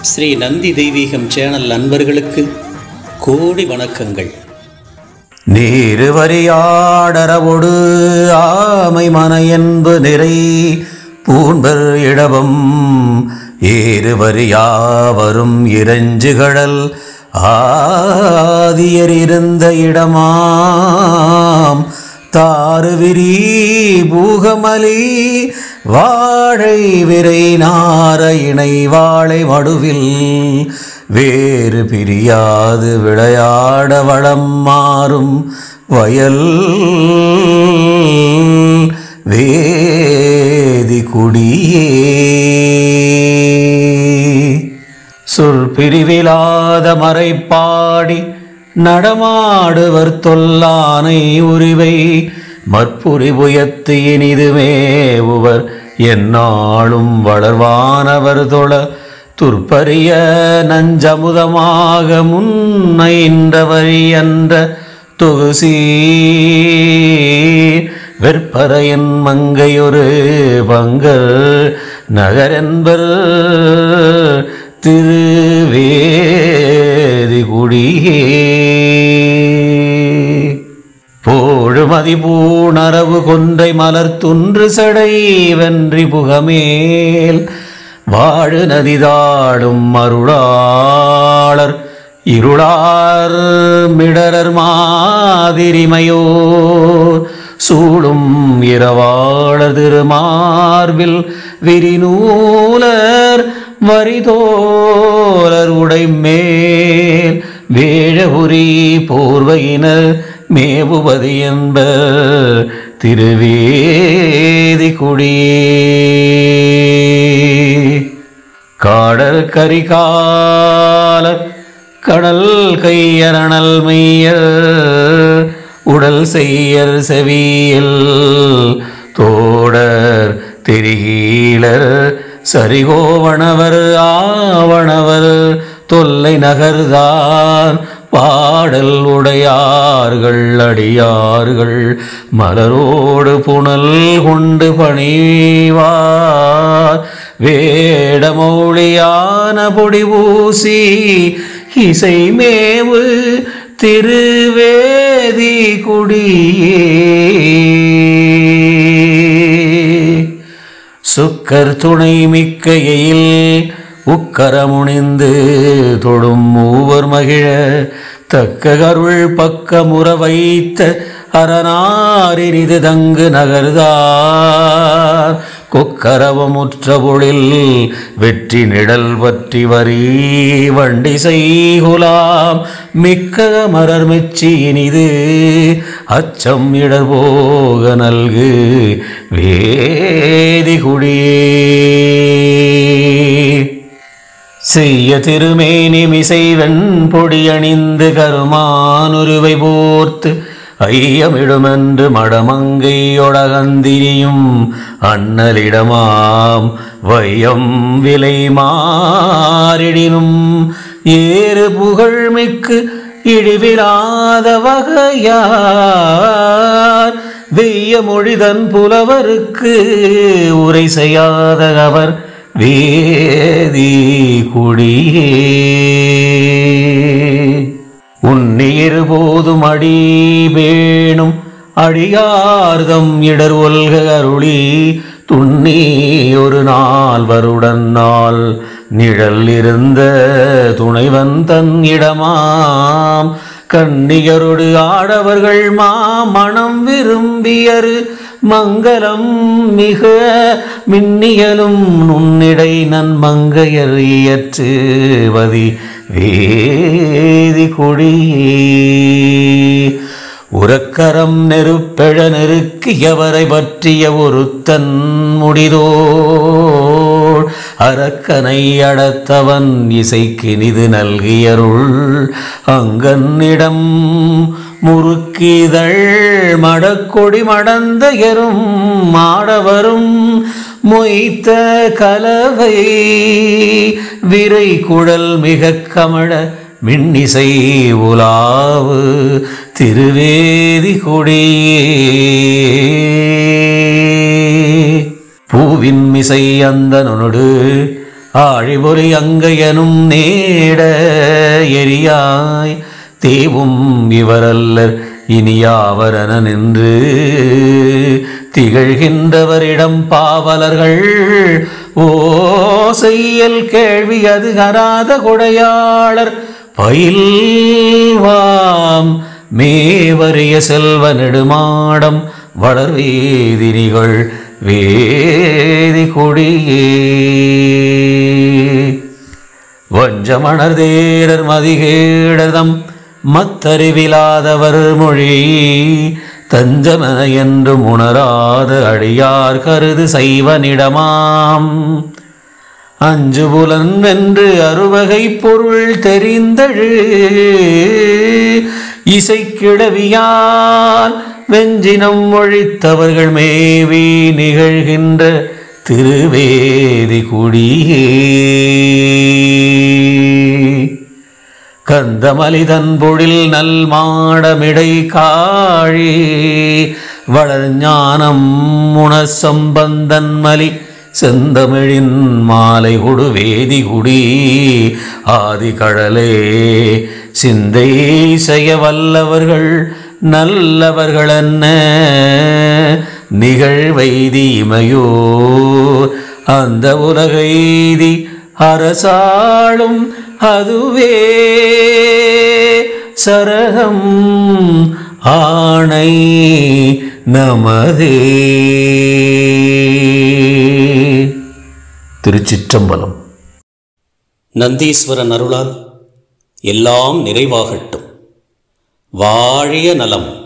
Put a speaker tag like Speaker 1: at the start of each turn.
Speaker 1: ஸ்ரீ நந்தி தெய்வீகம் சேனல் நண்பர்களுக்கு கோடி வணக்கங்கள்
Speaker 2: நீருவரியாடரவொடு ஆமை மன என்பு நிறை பூண்பர் இடவம் ஏறுவரியாவரும் இறைஞ்சுகடல் ஆதியர் இருந்த இடமாம் தாறுவிரி பூகமலி வாழை விரை நார இணை வாழை மடுவில் வேறு பிரியாது விளையாட வளம் மாறும் வயல் வேதி குடியே சொல் பிரிவிலாத மறைப்பாடி நடமாடுவர் தொல்லானை உரிவை மற்புரி புயத்து இனிது மேவுவர் எந்நாளும் வளர்வானவர் தொழ துற்பறிய நஞ்சமுதமாக முன்னைந்தவரி என்ற தொகுசீர் வெற்பறையன் மங்கையொரு பங்கர் நகரென்பர் திருவேதி குடியே போழுமதி பூணரவு கொன்றை மலர் துன்று சடை வென்றி புகமேல் வாழு நதிதாடும் அருளாளர் இருளார் மிடரர் மாதிரிமையோர் சூடும் இரவாளர் திருமார்பில் விரிநூலர் வரிதோலர் உடைமேல் வேழபுரி போர்வையினர் மேவுவது என்ப திருவேதி குடியே காடர் கரிகாலர் கடல் கையரணல் மெய்யர் உடல் செய்யர் செவியில் தோடர் திரிகீலர் சரிகோவணவர் ஆவணவர் தொல்லை நகர்தான் பாடல் உடையார்கள் அடியார்கள் மலரோடு புனல் கொண்டு பணிவார் வேடமௌளியான பொடி ஊசி இசைமேவு திருவேதி குடியே சுக்கர் துணை மிக்கையில் உக்கரமுனிந்து தொடும் மூவர் மகிழ தக்க கருள் பக்கமுற வைத்த அரணாரினிது தங்கு நகர்தார் கொக்கரவமுற்ற பொழில் வெற்றி நிழல் பற்றி வரி வண்டி செய்குலாம் மிக்க மரர் மெச்சி இனிது அச்சம் இடர் போக நல்கு வேதி குடியே செய்ய திருமேனி மிசை வெண்பொடி அணிந்து கருமானுருவை போர்த்து ஐயமிடுமென்று மடமங்கையொடகந்திரியும் அண்ணலிடமாம் வையம் விலை மாறிடினும் ஏறு புகழ்மிக்கு இழிவிலாத வகையார் வெய்ய மொழிதன் புலவருக்கு உரை செய்யாத அவர் வேதி குடியே உன்னியிரு போதும் அடி வேணும் அடியார்தம் இடர் ஒல்க அருளி துண்ணி ஒரு நாள் வருடன் நாள் நிழல் இருந்த துணைவன் தன் இடமாம் கண்ணியரோடு ஆடவர்கள் மாமணம் விரும்பியரு மங்களம் மிக மின்னியலும் நுண்ணிடை நன்மங்கையர் இயற்றுவதி வேதி கொடியே உரக்கரம் நெருப்பெழ நெருக்கியவரை பற்றிய ஒருத்தன் முடிதோள் அரக்கனை அடத்தவன் இசைக்கினிது நல்கியருள் அங்கன்னிடம் முறுக்கிதழ் மடக்கொடி மடந்த எரும் மாடவரும் மொய்த்த கலவை விரை குழல் மிக கமழ மின்னிசை உலாவு திருவேதி கொடியே பூவின் மிசை அந்த நொடு ஆழிபொலி அங்கையனும் நேட எரியாய் தேவும் இவரல்லர் இனியாவரன நின்று திகழ்கின்றவரிடம் பாவலர்கள் ஓ செய்யல் கேள்வி அது அராத கொடையாளர் பயில்வாம் மேவரிய செல்வ நெடுமாடம் வளர்வேதினிகள் வேதி கொடியே வஞ்சமணர் தேரர் மதிகேடதம் மத்தறிவிலாதவர் மொழி தஞ்சமன என்று உணராத அழியார் கருது செய்வனிடமாம் அஞ்சு புலன் வென்று அறுவகை பொருள் தெரிந்தழு இசைக்கிழவியால் வெஞ்சினம் ஒழித்தவர்கள் மேவி நிகழ்கின்ற திருவேதி குடியே கந்தமலிதன் பொழில் நல் மாடமிடை காழி வளர் ஞானம் முனசம்பந்தன் மலி செந்தமிழின் மாலை கொடு வேதி குடி ஆதி கடலே சிந்தை செய்ய வல்லவர்கள் நல்லவர்கள் என்ன நிகழ்வைதி இமையோர் அந்த உலகைதி அரசாளும் அதுவே சரகம் ஆணை நமதே திருச்சிற்றம்பலம்
Speaker 1: நந்தீஸ்வரன் அருளால் எல்லாம் நிறைவாகட்டும் வாழிய நலம்